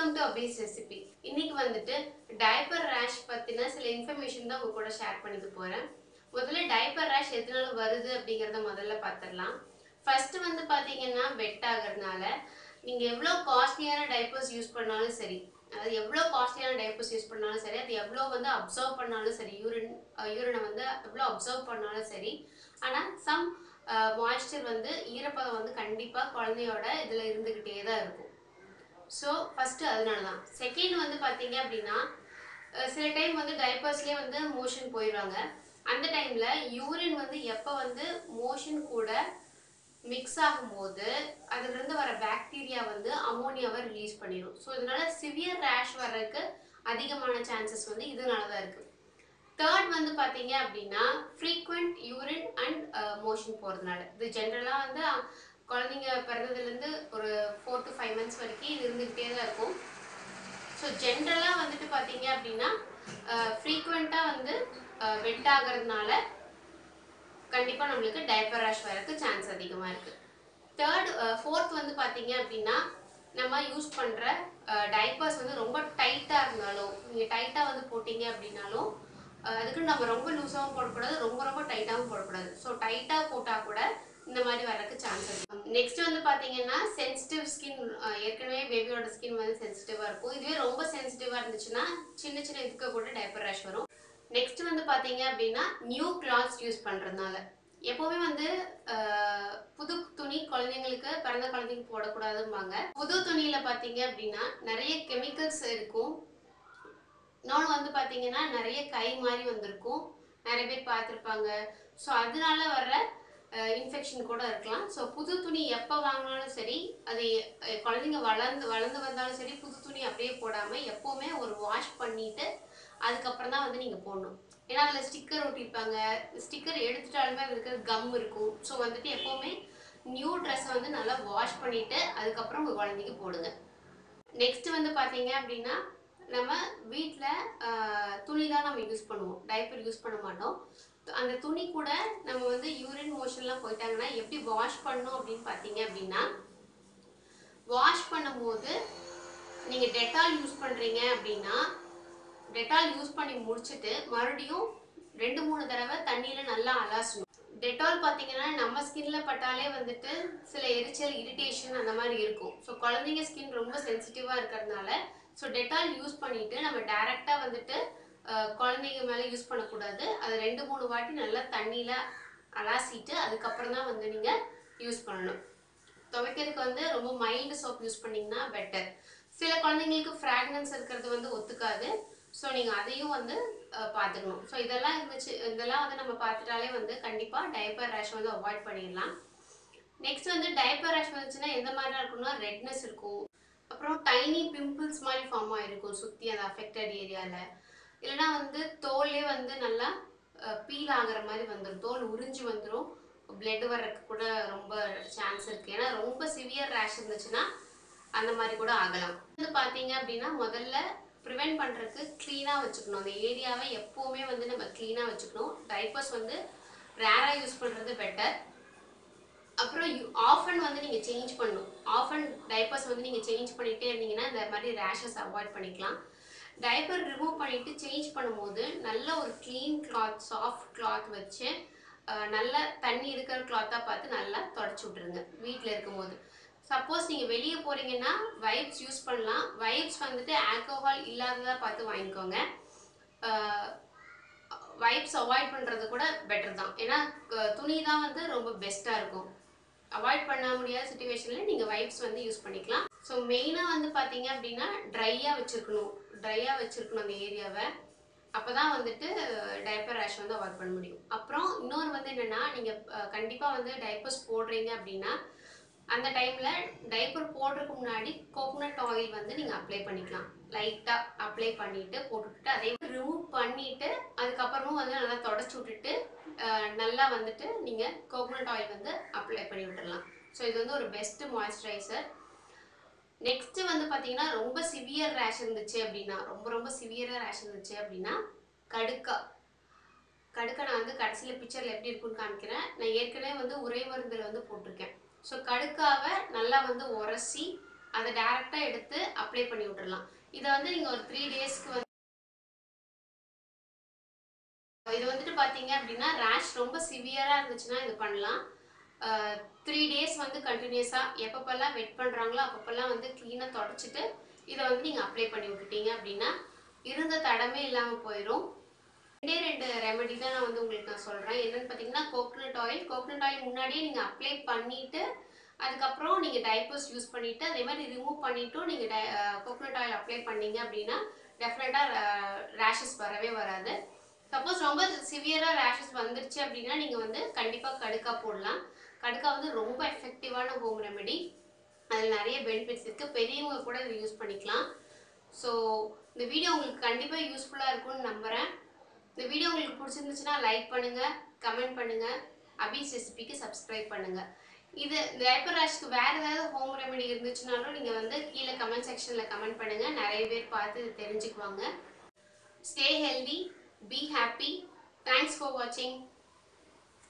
welcome to அபீஸ் recipe இன்னைக்கு வந்துட்டு diaper ரேஷ் பத்தின சில இன்ஃபர்மேஷன் தான் உங்க கூட ஷேர் பண்ணிக்க போறேன் முதல்ல டைப்பர் ரேஷ் எதனால வருது அப்படிங்கறத முதல்ல பார்த்துடலாம் ஃபர்ஸ்ட் வந்து பாத்தீங்கன்னா வெட் ஆகுறதுனால நீங்க எவ்வளவு காஸ்ட்லியான டைப்பர்ஸ் யூஸ் பண்ணாலும் சரி அதாவது எவ்வளோ காஸ்ட்லியான டைப்பர்ஸ் யூஸ் பண்ணாலும் சரி அது எவ்வளோ வந்து அப்சர்வ் பண்ணாலும் சரி யூரின் யூரினை வந்து எவ்வளோ அப்சர்வ் பண்ணாலும் சரி ஆனால் சம் மாய்ஸ்சர் வந்து ஈரப்பதம் வந்து கண்டிப்பாக குழந்தையோட இதில் இருந்துக்கிட்டே தான் இருக்கும் ஸோ ஃபஸ்ட்டு அதனால தான் செகண்ட் வந்து பார்த்தீங்க அப்படின்னா அஹ் சில டைம் வந்து டைப்பர்ஸ்லேயே வந்து மோஷன் போயிடுவாங்க அந்த டைமில் யூரின் வந்து எப்போ வந்து மோஷன் கூட மிக்ஸ் ஆகும்போது அதுலேருந்து வர பாக்டீரியா வந்து அமோனியாவை ரிலீஸ் பண்ணிடும் ஸோ இதனால சிவியர் ரேஷ் வர்றதுக்கு அதிகமான சான்சஸ் வந்து இதனால தான் இருக்குது தேர்ட் வந்து பார்த்தீங்க அப்படின்னா ஃப்ரீக்வெண்ட் யூரின் அண்ட் மோஷன் போகிறதுனால இது ஜென்ரலாக வந்து அஹ், குழந்தைங்க பிறந்ததுலேருந்து ஒரு ஃபோர் டு ஃபைவ் மந்த்ஸ் வரைக்கும் இது இருந்துக்கிட்டே தான் இருக்கும் ஸோ ஜென்ரலாக வந்துட்டு பார்த்தீங்க அப்படின்னா ஃப்ரீக்வெண்ட்டாக வந்து வெட் ஆகிறதுனால கண்டிப்பாக நம்மளுக்கு டைப்பர் ரேஷ் வரதுக்கு சான்ஸ் அதிகமாக இருக்குது தேர்ட் ஃபோர்த் வந்து பார்த்தீங்க அப்படின்னா நம்ம யூஸ் பண்ணுற டைப்பர்ஸ் வந்து ரொம்ப டைட்டாக இருந்தாலும் நீங்கள் டைட்டாக வந்து போட்டீங்க அப்படின்னாலும் அஹ், அதுக்கு நம்ம ரொம்ப லூஸாகவும் போடக்கூடாது ரொம்ப ரொம்ப டைட்டாகவும் போடக்கூடாது ஸோ டைட்டாக போட்டால் கூட இந்த மாதிரி வரக்கு சான்ஸ் இருக்கு நெக்ஸ்ட் வந்து பார்த்தீங்கன்னா சென்சிட்டிவ் ஸ்கின் ஏற்கனவே பேபியோட ஸ்கின் வந்து சென்சிட்டிவாக இருக்கும் இதுவே ரொம்ப சென்சிட்டிவாக இருந்துச்சுன்னா சின்ன சின்ன இதுக்கு கூட டைப்பர் ரேஷ் வரும் நெக்ஸ்ட் வந்து பார்த்தீங்க அப்படின்னா நியூ கிளாத்ஸ் யூஸ் பண்ணுறதுனால எப்போவுமே வந்து அஹ், புது துணி குழந்தைங்களுக்கு பிறந்த குழந்தைங்க போடக்கூடாதும்பாங்க புது துணியில பார்த்தீங்க அப்படின்னா நிறைய கெமிக்கல்ஸ் இருக்கும் இன்னொன்று வந்து பார்த்தீங்கன்னா நிறைய கை மாதிரி வந்திருக்கும் நிறைய பேர் பார்த்துருப்பாங்க ஸோ அதனால வர்ற இன்ஃபெக்ஷன் கூட இருக்கலாம் ஸோ புது துணி எப்போ வாங்கினாலும் சரி அது அஹ், குழந்தைங்க வளர்ந்து வளர்ந்து வந்தாலும் சரி புது துணி அப்படியே போடாமல் எப்போவுமே ஒரு வாஷ் பண்ணிட்டு அதுக்கப்புறம் தான் வந்து நீங்கள் போடணும் ஏன்னா அதில் ஸ்டிக்கர் ஒட்டியிருப்பாங்க ஸ்டிக்கர் எடுத்துட்டாலுமே அது இருக்கிற கம் இருக்கும் ஸோ வந்துட்டு எப்போவுமே நியூ ட்ரெஸ்ஸை வந்து நல்லா வாஷ் பண்ணிட்டு அதுக்கப்புறம் உங்கள் குழந்தைக்கு போடுங்க நெக்ஸ்ட் வந்து பார்த்தீங்க அப்படின்னா நம்ம வீட்டில் துணி தான் நம்ம யூஸ் பண்ணுவோம் டைப்பர் யூஸ் பண்ண மாட்டோம் அந்த துணி கூட நம்ம வந்து யூரின் மோஷன்லாம் போயிட்டாங்கன்னா எப்படி வாஷ் பண்ணணும் அப்படின்னு பார்த்தீங்க அப்படின்னா வாஷ் பண்ணும்போது நீங்கள் டெட்டால் யூஸ் பண்ணுறீங்க அப்படின்னா டெட்டால் யூஸ் பண்ணி முடிச்சுட்டு மறுபடியும் ரெண்டு மூணு தடவை தண்ணியில் நல்லா அலாசணும் டெட்டால் பார்த்தீங்கன்னா நம்ம ஸ்கின்ல பட்டாலே வந்துட்டு சில எரிச்சல் இரிட்டேஷன் அந்த மாதிரி இருக்கும் ஸோ குழந்தைங்க ஸ்கின் ரொம்ப சென்சிட்டிவாக இருக்கிறதுனால ஸோ டெட்டால் யூஸ் பண்ணிட்டு நம்ம டைரெக்டாக வந்துட்டு அஹ், குழந்தைங்க மேலே யூஸ் பண்ணக்கூடாது அது ரெண்டு மூணு வாட்டி நல்லா தண்ணியில் அலாசிட்டு அதுக்கப்புறம் தான் வந்து நீங்கள் யூஸ் பண்ணணும் துவைக்கிறதுக்கு வந்து ரொம்ப மைல்டு சோப் யூஸ் பண்ணிங்கன்னா பெட்டர் சில குழந்தைங்களுக்கு ஃப்ராக்னன்ஸ் இருக்கிறது வந்து ஒத்துக்காது ஸோ நீங்கள் அதையும் வந்து அஹ், பார்த்துக்கணும் ஸோ இதெல்லாம் இருந்துச்சு இதெல்லாம் வந்து நம்ம பார்த்துட்டாலே வந்து கண்டிப்பாக டைப்பர் ரேஷ் வந்து அவாய்ட் பண்ணிடலாம் நெக்ஸ்ட் வந்து டைப்பர் ரேஷ் வந்துச்சுன்னா எந்த மாதிரிலாம் இருக்கும்னா ரெட்னஸ் இருக்கும் அப்புறம் டைனி பிம்பிள்ஸ் மாதிரி ஃபார்ம் ஆகிருக்கும் சுற்றி அந்த அஃபெக்டட் ஏரியாவில் இல்லைன்னா வந்து தோலே வந்து நல்லா பீல் ஆகுற மாதிரி வந்துடும் தோல் உறிஞ்சு வந்துடும் பிளட் வர்றதுக்கு கூட ரொம்ப சான்ஸ் இருக்குது ஏன்னா ரொம்ப சிவியர் ரேஷ் இருந்துச்சுன்னா அந்த மாதிரி கூட ஆகலாம் வந்து பார்த்தீங்க அப்படின்னா முதல்ல ப்ரிவென்ட் பண்ணுறதுக்கு க்ளீனாக வச்சுக்கணும் அந்த ஏரியாவை எப்போவுமே வந்து நம்ம க்ளீனாக வச்சுக்கணும் டைப்பர்ஸ் வந்து ரேராக யூஸ் பண்ணுறது பெட்டர் அப்புறம் ஆஃபன் வந்து நீங்கள் சேஞ்ச் பண்ணணும் ஆஃபன் டைப்பர்ஸ் வந்து நீங்கள் சேஞ்ச் பண்ணிகிட்டே இருந்தீங்கன்னா இந்த மாதிரி ரேஷஸ் அவாய்ட் பண்ணிக்கலாம் டைப்பர் ரிமூவ் பண்ணிவிட்டு சேஞ்ச் பண்ணும்போது நல்ல ஒரு க்ளீன் கிளாத் சாஃப்ட் கிளாத் வச்சு அஹ், நல்ல தண்ணி இருக்கிற கிளாத்தாக பார்த்து நல்லா தொடச்சி விட்ருங்க வீட்டில் இருக்கும்போது சப்போஸ் நீங்கள் வெளியே போகிறீங்கன்னா வைப்ஸ் யூஸ் பண்ணலாம் வைப்ஸ் வந்துட்டு ஆல்கோஹால் இல்லாததாக பார்த்து வாங்கிக்கோங்க வைப்ஸ் அவாய்ட் பண்ணுறது கூட பெட்டர் தான் ஏன்னா க- துணி தான் வந்து ரொம்ப பெஸ்ட்டாக இருக்கும் அவாய்ட் பண்ண முடியாத சுச்சுவேஷனில் நீங்கள் வைப்ஸ் வந்து யூஸ் பண்ணிக்கலாம் ஸோ மெயினாக வந்து பார்த்தீங்க அப்படின்னா ட்ரையாக வச்சுருக்கணும் ட்ரையாக வச்சுருக்கணும் அந்த ஏரியாவை அப்போ தான் வந்துட்டு டைப்பர் ரேஷ் வந்து அவாய்ட் பண்ண முடியும் அப்புறம் இன்னொரு வந்து என்னென்னா நீங்கள் கண்டிப்பாக வந்து டைப்பர்ஸ் போடுறீங்க அப்படின்னா அந்த டைமில் டைப்பர் போடுறதுக்கு முன்னாடி கோகோனட் ஆயில் வந்து நீங்கள் அப்ளை பண்ணிக்கலாம் லைட்டாக அப்ளை பண்ணிவிட்டு போட்டுவிட்டு அதே ரிமூவ் பண்ணிவிட்டு அதுக்கப்புறமும் வந்து நல்லா தொடச்சி விட்டுட்டு அஹ், நல்லா வந்துட்டு நீங்கள் கோகோனட் ஆயில் வந்து அப்ளை பண்ணி விட்டுடலாம் ஸோ இது வந்து ஒரு பெஸ்ட் மாய்ஸ்சரைசர் நெக்ஸ்ட் வந்து பார்த்தீங்கன்னா ரொம்ப சிவியர் ரேஷ் இருந்துச்சு அப்படின்னா ரொம்ப ரொம்ப சிவியராக ரேஷ் இருந்துச்சு அப்படின்னா கடுக்கா கடுக்கை நான் வந்து கடைசியில் பிக்சரில் எப்படி இருக்குன்னு காமிக்கிறேன் நான் ஏற்கனவே வந்து உரை மருந்தில் வந்து போட்டிருக்கேன் ஸோ கடுக்காவை நல்லா வந்து உரசி அதை டேரெக்டாக எடுத்து அப்ளை பண்ணி விட்டுறலாம் இதை வந்து நீங்கள் ஒரு த்ரீ டேஸ்க்கு வந்து இது வந்துட்டு பார்த்தீங்க அப்படின்னா ரேஷ் ரொம்ப சிவியராக இருந்துச்சுன்னா இது பண்ணலாம் த்ரீ டேஸ் வந்து கண்டினியூஸாக எப்பப்பெல்லாம் வெட் பண்ணுறாங்களோ அப்பப்பெல்லாம் வந்து க்ளீனாக தொடச்சிட்டு இதை வந்து நீங்கள் அப்ளை பண்ணி விட்டுட்டீங்க அப்படின்னா இருந்த தடமே இல்லாமல் போயிடும் ரெண்டே ரெண்டு ரெமெடி தான் நான் வந்து உங்களுக்கு நான் சொல்கிறேன் என்னென்னு பார்த்தீங்கன்னா கோகனட் ஆயில் கோகனட் ஆயில் முன்னாடியே நீங்கள் அப்ளை பண்ணிவிட்டு அதுக்கப்புறம் நீங்கள் டைப்பர்ஸ் யூஸ் பண்ணிவிட்டு அதே மாதிரி ரிமூவ் பண்ணிவிட்டும் நீங்கள் டை கோகனட் ஆயில் அப்ளை பண்ணீங்க அப்படின்னா டெஃபினட்டாக ரேஷஸ் வரவே வராது சப்போஸ் ரொம்ப சிவியராக ரேஷஸ் வந்துருச்சு அப்படின்னா நீங்கள் வந்து கண்டிப்பாக கடுக்கா போடலாம் கடுக்கா வந்து ரொம்ப எஃபெக்டிவான ஹோம் ரெமெடி அதில் நிறைய பெனிஃபிட்ஸ் இருக்குது பெரியவங்க கூட இதை யூஸ் பண்ணிக்கலாம் ஸோ இந்த வீடியோ உங்களுக்கு கண்டிப்பாக யூஸ்ஃபுல்லாக இருக்கும்னு நம்புகிறேன் இந்த வீடியோ உங்களுக்கு பிடிச்சிருந்துச்சுன்னா லைக் பண்ணுங்கள் கமெண்ட் பண்ணுங்கள் அபீஸ் ரெசிபிக்கு சப்ஸ்கிரைப் பண்ணுங்கள் இது டைப்பர் ரேஷ்க்கு வேறு ஏதாவது ஹோம் ரெமெடி இருந்துச்சுனாலும் நீங்கள் வந்து கீழே கமெண்ட் செக்ஷனில் கமெண்ட் பண்ணுங்கள் நிறைய பேர் பார்த்து இது தெரிஞ்சுக்குவாங்க stay healthy be happy thanks for வாட்சிங்